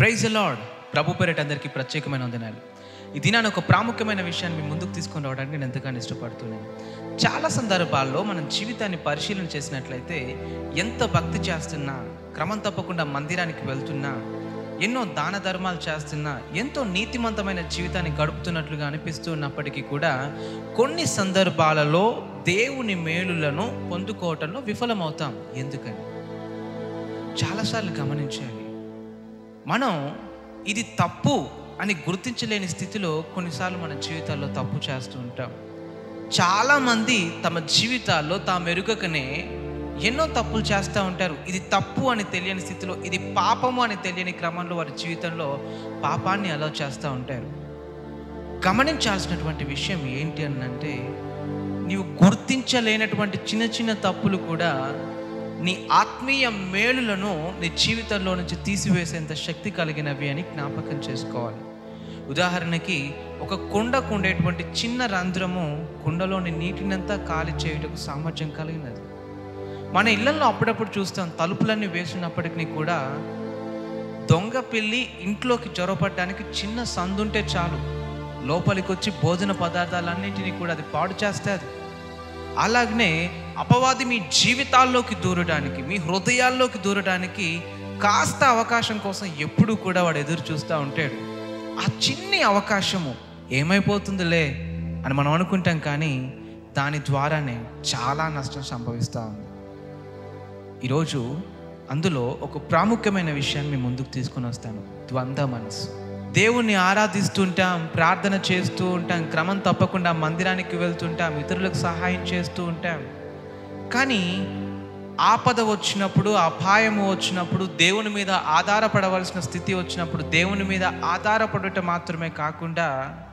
praise lord ప్రభు పేరిట అందరికీ ప్రత్యేకమైన వందనాలు ఈ దినాన్ని ఒక ప్రాముఖ్యమైన విషయాన్ని మీ ముందుకు తీసుకొని రావడానికి నేను ఎంతగానో ఇష్టపడుతున్నాను చాలా సందర్భాల్లో మనం జీవితాన్ని పరిశీలన చేసినట్లయితే ఎంత భక్తి చేస్తున్నా క్రమం తప్పకుండా మందిరానికి వెళ్తున్నా ఎన్నో దాన ధర్మాలు చేస్తున్నా ఎంతో నీతిమంతమైన జీవితాన్ని గడుపుతున్నట్లుగా అనిపిస్తూ ఉన్నప్పటికీ కూడా కొన్ని సందర్భాలలో దేవుని మేలులను పొందుకోవటంలో విఫలమవుతాం ఎందుకని చాలాసార్లు గమనించాలి మనం ఇది తప్పు అని గుర్తించలేని స్థితిలో కొన్నిసార్లు మన జీవితాల్లో తప్పు చేస్తూ ఉంటాం చాలామంది తమ జీవితాల్లో తాము ఎరుగకనే ఎన్నో తప్పులు చేస్తూ ఉంటారు ఇది తప్పు అని తెలియని స్థితిలో ఇది పాపము అని తెలియని క్రమంలో వారి జీవితంలో పాపాన్ని అలా చేస్తూ ఉంటారు గమనించాల్సినటువంటి విషయం ఏంటి అని అంటే నీవు గుర్తించలేనటువంటి చిన్న చిన్న తప్పులు కూడా నీ ఆత్మీయ మేలులను నీ జీవితంలో నుంచి తీసివేసేంత శక్తి కలిగినవి అని జ్ఞాపకం చేసుకోవాలి ఉదాహరణకి ఒక కుండకు ఉండేటువంటి చిన్న రంధ్రము కుండలోని నీటినంతా ఖాళీ చేయుటకు సామర్థ్యం కలిగినది మన ఇళ్లలో అప్పుడప్పుడు చూస్తాం తలుపులన్నీ వేసినప్పటికీ కూడా దొంగ పిల్లి ఇంట్లోకి చొరపడడానికి చిన్న సందుంటే చాలు లోపలికి వచ్చి భోజన పదార్థాలన్నింటినీ కూడా అది పాడు చేస్తుంది అలాగనే అపవాది మీ జీవితాల్లోకి దూరడానికి మీ హృదయాల్లోకి దూరడానికి కాస్త అవకాశం కోసం ఎప్పుడూ కూడా వాడు ఎదురు చూస్తూ ఉంటాడు ఆ చిన్ని అవకాశము ఏమైపోతుందిలే అని మనం అనుకుంటాం కానీ దాని ద్వారానే చాలా నష్టం సంభవిస్తూ ఉంది ఈరోజు అందులో ఒక ప్రాముఖ్యమైన విషయాన్ని మీ ముందుకు తీసుకొని వస్తాను ద్వంద్వ మనసు దేవుణ్ణి ఆరాధిస్తుంటాం ప్రార్థన చేస్తూ ఉంటాం క్రమం తప్పకుండా మందిరానికి వెళ్తుంటాం ఇతరులకు సహాయం చేస్తూ ఉంటాం కానీ ఆపద వచ్చినప్పుడు అపాయము వచ్చినప్పుడు దేవుని మీద ఆధారపడవలసిన స్థితి వచ్చినప్పుడు దేవుని మీద ఆధారపడటం మాత్రమే కాకుండా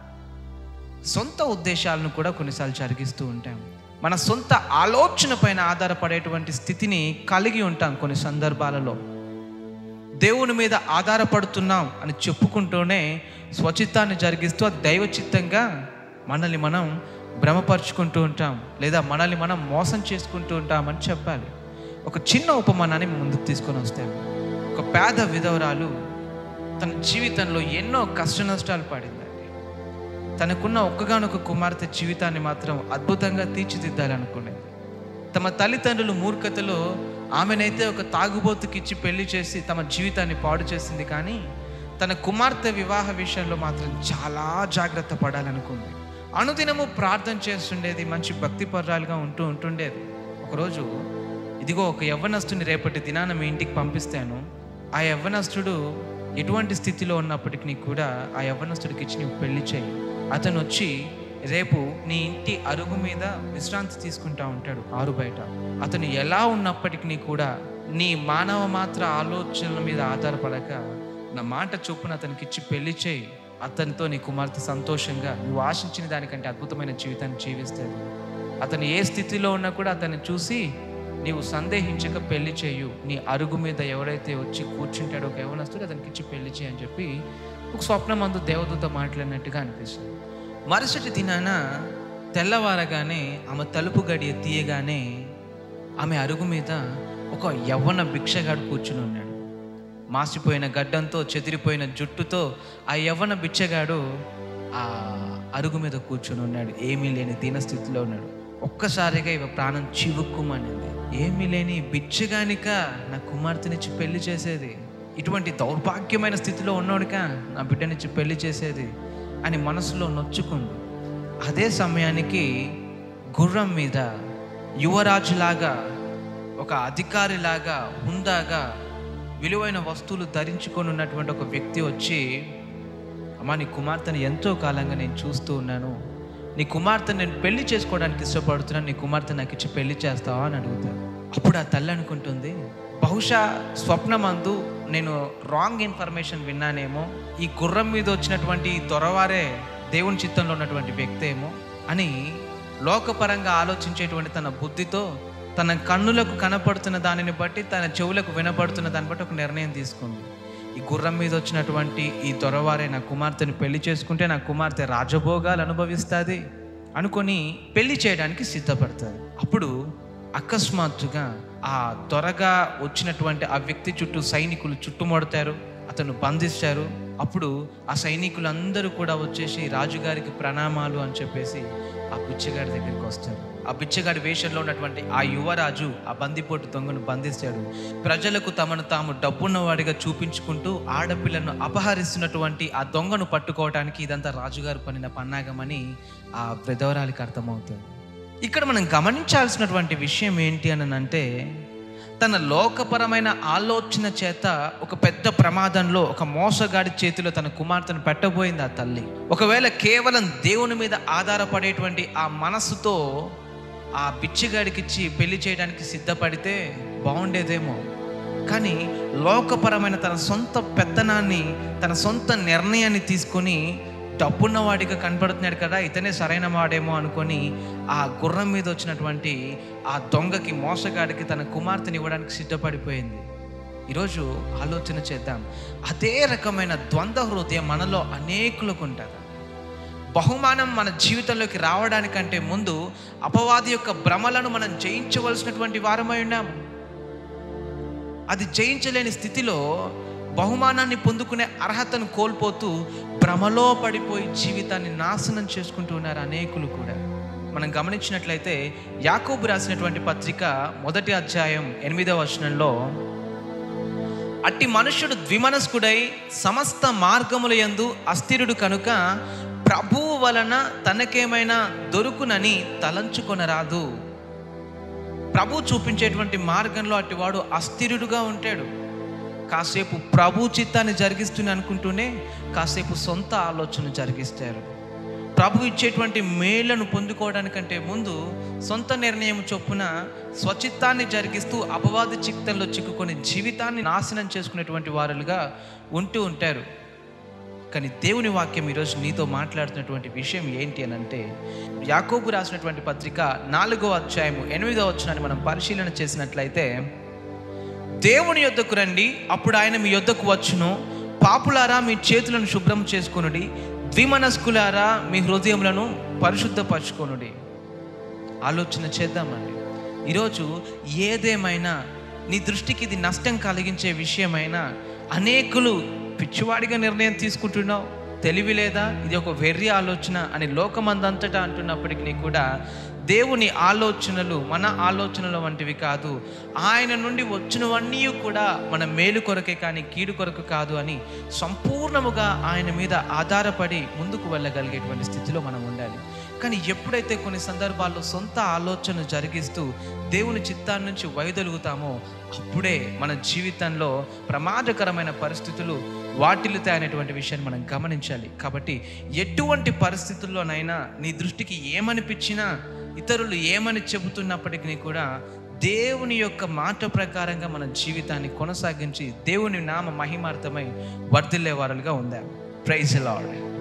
సొంత ఉద్దేశాలను కూడా కొన్నిసార్లు జరిగిస్తూ ఉంటాం మన సొంత ఆలోచన పైన ఆధారపడేటువంటి స్థితిని కలిగి ఉంటాం కొన్ని సందర్భాలలో దేవుని మీద ఆధారపడుతున్నాం అని చెప్పుకుంటూనే స్వచిత్తాన్ని జరిగిస్తూ అది దైవచిత్తంగా మనల్ని మనం భ్రమపరుచుకుంటూ ఉంటాం లేదా మనల్ని మనం మోసం చేసుకుంటూ ఉంటామని చెప్పాలి ఒక చిన్న ఉపమానాన్ని ముందుకు తీసుకొని వస్తాను ఒక పేద విధవరాలు తన జీవితంలో ఎన్నో కష్ట నష్టాలు పడిందండి తనకున్న ఒక్కగానొక కుమార్తె జీవితాన్ని మాత్రం అద్భుతంగా తీర్చిదిద్దాలనుకునేది తమ తల్లిదండ్రులు మూర్ఖతలో ఆమెనైతే ఒక తాగుబోతుకి ఇచ్చి పెళ్లి చేసి తమ జీవితాన్ని పాడు చేసింది కానీ తన కుమార్తె వివాహ విషయంలో మాత్రం చాలా జాగ్రత్త పడాలనుకుంది అనుదినము ప్రార్థన చేస్తుండేది మంచి భక్తిపర్రాలుగా ఉంటూ ఉంటుండేది ఒకరోజు ఇదిగో ఒక యవ్వనస్తుని రేపటి దినాన మీ ఇంటికి పంపిస్తాను ఆ యవ్వనస్తుడు ఎటువంటి స్థితిలో ఉన్నప్పటికీ కూడా ఆ యవ్వనస్తుడికి ఇచ్చి నీవు పెళ్లి చేయి అతను వచ్చి రేపు నీ ఇంటి అరుగు మీద విశ్రాంతి తీసుకుంటా ఉంటాడు ఆరు బయట అతను ఎలా ఉన్నప్పటికీ కూడా నీ మానవ మాత్ర ఆలోచనల మీద ఆధారపడక నా మాట చొప్పున అతనికి ఇచ్చి పెళ్లి చేయి అతనితో నీ కుమార్తె సంతోషంగా నువ్వు ఆశించిన దానికంటే అద్భుతమైన జీవితాన్ని జీవిస్తుంది అతను ఏ స్థితిలో ఉన్నా కూడా అతన్ని చూసి నీవు సందేహించక పెళ్లి చేయు నీ అరుగు మీద ఎవరైతే వచ్చి కూర్చుంటాడో ఒక యవనస్తుడు అతనికి ఇచ్చి పెళ్లి చేయి అని చెప్పి ఒక స్వప్నం అందు దేవదూత మాట్లాడినట్టుగా అనిపిస్తుంది మరుసటి దినాన తెల్లవారగానే ఆమె తలుపు గడియ తీయగానే ఆమె అరుగు మీద ఒక యవ్వన భిక్షగాడు కూర్చుని ఉన్నాడు మాసిపోయిన గడ్డంతో చెదిరిపోయిన జుట్టుతో ఆ యవ్వన బిచ్చగాడు ఆ అరుగు మీద కూర్చుని ఉన్నాడు ఏమీ లేని దీనస్థితిలో ఉన్నాడు ఒక్కసారిగా ఇవ ప్రాణం చివుక్కుమనింది ఏమీ లేని బిచ్చగానిక నా కుమార్తెనిచ్చి పెళ్లి చేసేది ఇటువంటి దౌర్భాగ్యమైన స్థితిలో ఉన్నోడిక నా బిడ్డనిచ్చి పెళ్లి చేసేది అని మనసులో నొచ్చుకుంది అదే సమయానికి గుర్రం మీద యువరాజులాగా ఒక అధికారిలాగా హుందాగా విలువైన వస్తువులు ధరించుకొని ఉన్నటువంటి ఒక వ్యక్తి వచ్చి అమ్మా నీ కుమార్తెను ఎంతో కాలంగా నేను చూస్తూ ఉన్నాను నీ కుమార్తె నేను పెళ్లి చేసుకోవడానికి ఇష్టపడుతున్నాను నీ కుమార్తె నాకు ఇచ్చి పెళ్లి చేస్తావా అని అడుగుతాను అప్పుడు ఆ తల్లి అనుకుంటుంది బహుశా స్వప్నమందు నేను రాంగ్ ఇన్ఫర్మేషన్ విన్నానేమో ఈ గుర్రం మీద వచ్చినటువంటి ఈ దొరవారే దేవుని చిత్తంలో ఉన్నటువంటి వ్యక్తి ఏమో అని లోకపరంగా ఆలోచించేటువంటి తన బుద్ధితో తన కన్నులకు కనపడుతున్న దానిని బట్టి తన చెవులకు వినపడుతున్న దాన్ని బట్టి ఒక నిర్ణయం తీసుకుంది ఈ గుర్రం మీద వచ్చినటువంటి ఈ దొరవారే నా కుమార్తెని పెళ్లి చేసుకుంటే నా కుమార్తె రాజభోగాలు అనుభవిస్తుంది అనుకొని పెళ్లి చేయడానికి సిద్ధపడుతుంది అప్పుడు అకస్మాత్తుగా ఆ త్వరగా వచ్చినటువంటి ఆ వ్యక్తి చుట్టూ సైనికులు చుట్టుముడతారు అతను బంధించారు అప్పుడు ఆ సైనికులందరూ కూడా వచ్చేసి రాజుగారికి ప్రణామాలు అని చెప్పేసి ఆ బిచ్చగాడి దగ్గరికి వస్తారు ఆ బిచ్చగాడి వేషంలో ఉన్నటువంటి ఆ యువరాజు ఆ బందిపోటు దొంగను బంధిస్తాడు ప్రజలకు తమను తాము డబ్బున్నవాడిగా చూపించుకుంటూ ఆడపిల్లను అపహరిస్తున్నటువంటి ఆ దొంగను పట్టుకోవడానికి ఇదంతా రాజుగారు పనిన పన్నాగమని ఆ విధవరాలికి అర్థమవుతుంది ఇక్కడ మనం గమనించాల్సినటువంటి విషయం ఏంటి అని అంటే తన లోకపరమైన ఆలోచన చేత ఒక పెద్ద ప్రమాదంలో ఒక మోసగాడి చేతిలో తన కుమార్తెను పెట్టబోయింది ఆ తల్లి ఒకవేళ కేవలం దేవుని మీద ఆధారపడేటువంటి ఆ మనస్సుతో ఆ బిచ్చిగాడికిచ్చి పెళ్లి చేయడానికి సిద్ధపడితే బాగుండేదేమో కానీ లోకపరమైన తన సొంత పెత్తనాన్ని తన సొంత నిర్ణయాన్ని తీసుకొని డబ్బున్నవాడిగా కనపడుతున్నాడు కదా ఇతనే సరైన వాడేమో అనుకొని ఆ గుర్రం మీద వచ్చినటువంటి ఆ దొంగకి మోసగాడికి తన కుమార్తెని ఇవ్వడానికి సిద్ధపడిపోయింది ఈరోజు ఆలోచన చేద్దాం అదే రకమైన ద్వంద్వ హృదయం మనలో అనేకులకు ఉంటుంది బహుమానం మన జీవితంలోకి రావడానికంటే ముందు అపవాది యొక్క భ్రమలను మనం జయించవలసినటువంటి వారమై ఉన్నాము అది జయించలేని స్థితిలో బహుమానాన్ని పొందుకునే అర్హతను కోల్పోతూ భ్రమలో పడిపోయి జీవితాన్ని నాశనం చేసుకుంటూ ఉన్నారు అనేకులు కూడా మనం గమనించినట్లయితే యాకోబు రాసినటువంటి పత్రిక మొదటి అధ్యాయం ఎనిమిదవ వచనంలో అట్టి మనుష్యుడు ద్విమనస్కుడై సమస్త మార్గముల యందు అస్థిరుడు కనుక ప్రభువు వలన తనకేమైనా దొరుకునని తలంచుకొనరాదు ప్రభు చూపించేటువంటి మార్గంలో అటివాడు అస్థిరుడుగా ఉంటాడు కాసేపు ప్రభు చిత్తాన్ని జరిగిస్తూనే అనుకుంటూనే కాసేపు సొంత ఆలోచన జరిగిస్తారు ప్రభు ఇచ్చేటువంటి మేళ్లను పొందుకోవడానికంటే ముందు సొంత నిర్ణయం చొప్పున స్వచిత్తాన్ని జరిగిస్తూ అపవాది చిత్తంలో చిక్కుకొని జీవితాన్ని నాశనం చేసుకునేటువంటి వారులుగా ఉంటూ ఉంటారు కానీ దేవుని వాక్యం ఈరోజు నీతో మాట్లాడుతున్నటువంటి విషయం ఏంటి అని అంటే యాకోబు రాసినటువంటి పత్రిక నాలుగో అధ్యాయము ఎనిమిదో వచ్చినాన్ని మనం పరిశీలన చేసినట్లయితే దేవుని యొద్దకు రండి అప్పుడు ఆయన మీ యొద్దకు వచ్చును పాపులారా మీ చేతులను శుభ్రం చేసుకొనుడి ద్విమనస్కులారా మీ హృదయములను పరిశుద్ధపరచుకొనుడి ఆలోచన చేద్దామండి ఈరోజు ఏదేమైనా నీ దృష్టికి ఇది నష్టం కలిగించే విషయమైనా అనేకులు పిచ్చివాడిగా నిర్ణయం తీసుకుంటున్నావు తెలివి లేదా ఇది ఒక వెర్రి ఆలోచన అని లోకమందంతటా అంటున్నప్పటికీ కూడా దేవుని ఆలోచనలు మన ఆలోచనలు వంటివి కాదు ఆయన నుండి వచ్చినవన్నీ కూడా మన మేలు కొరకే కానీ కీడు కొరకు కాదు అని సంపూర్ణముగా ఆయన మీద ఆధారపడి ముందుకు వెళ్ళగలిగేటువంటి స్థితిలో మనం ఉండాలి కానీ ఎప్పుడైతే కొన్ని సందర్భాల్లో సొంత ఆలోచన జరిగిస్తూ దేవుని చిత్తాన్ని నుంచి వైదొలుగుతామో అప్పుడే మన జీవితంలో ప్రమాదకరమైన పరిస్థితులు వాటిల్లుతాయి అనేటువంటి విషయాన్ని మనం గమనించాలి కాబట్టి ఎటువంటి పరిస్థితుల్లోనైనా నీ దృష్టికి ఏమనిపించినా ఇతరులు ఏమని చెబుతున్నప్పటికీ కూడా దేవుని యొక్క మాట ప్రకారంగా మన జీవితాన్ని కొనసాగించి దేవుని నామ మహిమార్థమై వర్ధిల్లే వారులుగా ఉందాం ప్రైజ్ లార్డ్